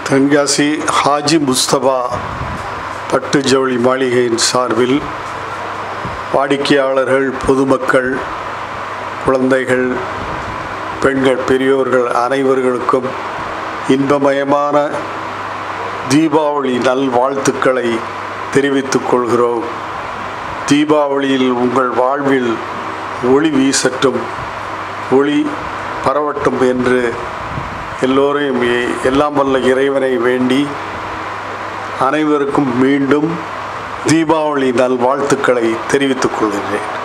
தென்காசி ஹாஜி முஸ்தபா பட்டு ஜவுளி மாளிகையின் சார்பில் வாடிக்கையாளர்கள் பொதுமக்கள் குழந்தைகள் பெண்கள் பெரியோர்கள் அனைவர்களுக்கும் இன்பமயமான தீபாவளி நல்வாழ்த்துக்களை தெரிவித்துக் கொள்கிறோம் தீபாவளியில் உங்கள் வாழ்வில் ஒளி வீசட்டும் ஒளி பரவட்டும் என்று எல்லோரையும் எ- எல்லாம் வல்ல இறைவனை வேண்டி அனைவருக்கும் மீண்டும் தீபாவளி நல்வாழ்த்துக்களை தெரிவித்துக் கொள்கிறேன்